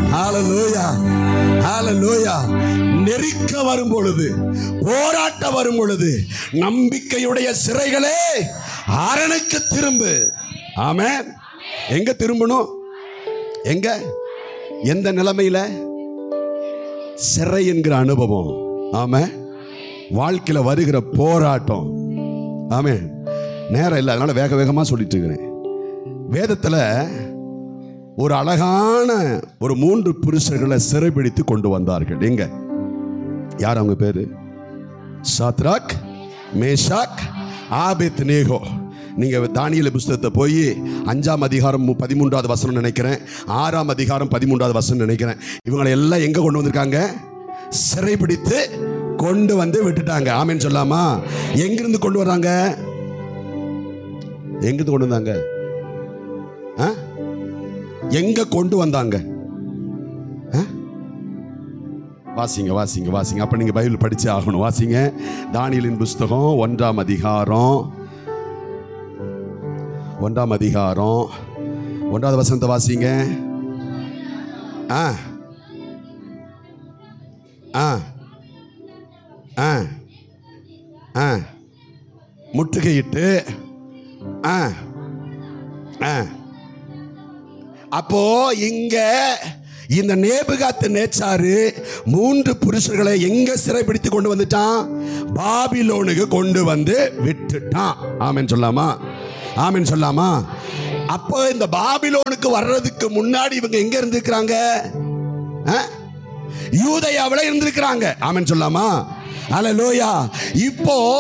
ஹalleluya ஹalleluya நெருக்க வரும் பொழுது போராட்டம் வரும் பொழுது நம்பிக்கையுடைய சிறைகளே அரணுக்கு திரும்பு ஆமென் எங்க திரும்பணும் எங்க எந்த நிலைமையில சிறை என்கிற அனுபவம் ஆமா வாழ்க்கையில வருகிற போராட்டம் ஆமே நேரம் இல்லை அதனால வேக வேகமா சொல்லிட்டு இருக்கிறேன் வேதத்துல ஒரு அழகான ஒரு மூன்று புருஷர்களை சிறைபிடித்து கொண்டு வந்தார்கள் எங்க யார் அவங்க பேரு சாத்ராக் மேஷாக் ஆபேத் நேகோ நீங்க தானியல புஸ்தகத்தை போய் அஞ்சாம் அதிகாரம் மு- பதிமூன்றாவது வசனம் நினைக்கிறேன் ஆறாம் அதிகாரம் பதிமூன்றாவது வசனம் நினைக்கிறேன் இவங்களை எல்லாம் எங்க கொண்டு வந்திருக்காங்க சிறைபிடித்து கொண்டு வந்து விட்டுட்டாங்க ஆமென்னு சொல்லாமா எங்கிருந்து கொண்டு வராங்க எங்கிருந்து கொண்டு வந்தாங்க ஆ? எங்க கொண்டு வந்தாங்க ஆ? வாசிங்க வாசிங்க வாசிங்க அப்ப நீங்க பைபிள் படிச்சு ஆகணும் வாசிங்க தானியலின் புஸ்தகம் ஒன்றாம் அதிகாரம் ஒன்றாம் அதிகாரம் ஒன்றாவது வசனத்தை வாசிங்க ஆ ஆ ஆ ஆ முற்றுகையிட்டு ஆ ஆ அப்போ இங்க இந்த நேபுகாத்து நேச்சாரு மூன்று புருஷர்களை எங்க சிறைப்பிடித்து கொண்டு வந்துட்டான் பாபிலோனுக்கு கொண்டு வந்து விட்டுட்டான் ஆமென் சொல்லாமா ஆமென் சொல்லாமா அப்போ இந்த பாபிலோனுக்கு வர்றதுக்கு முன்னாடி இவங்க எங்க இருந்திருக்கிறாங்க ஆ? யூதயாவுல இருந்திருக்கிறாங்க ஆமென் சொல்லாமா அல்லேலூயா இப்போ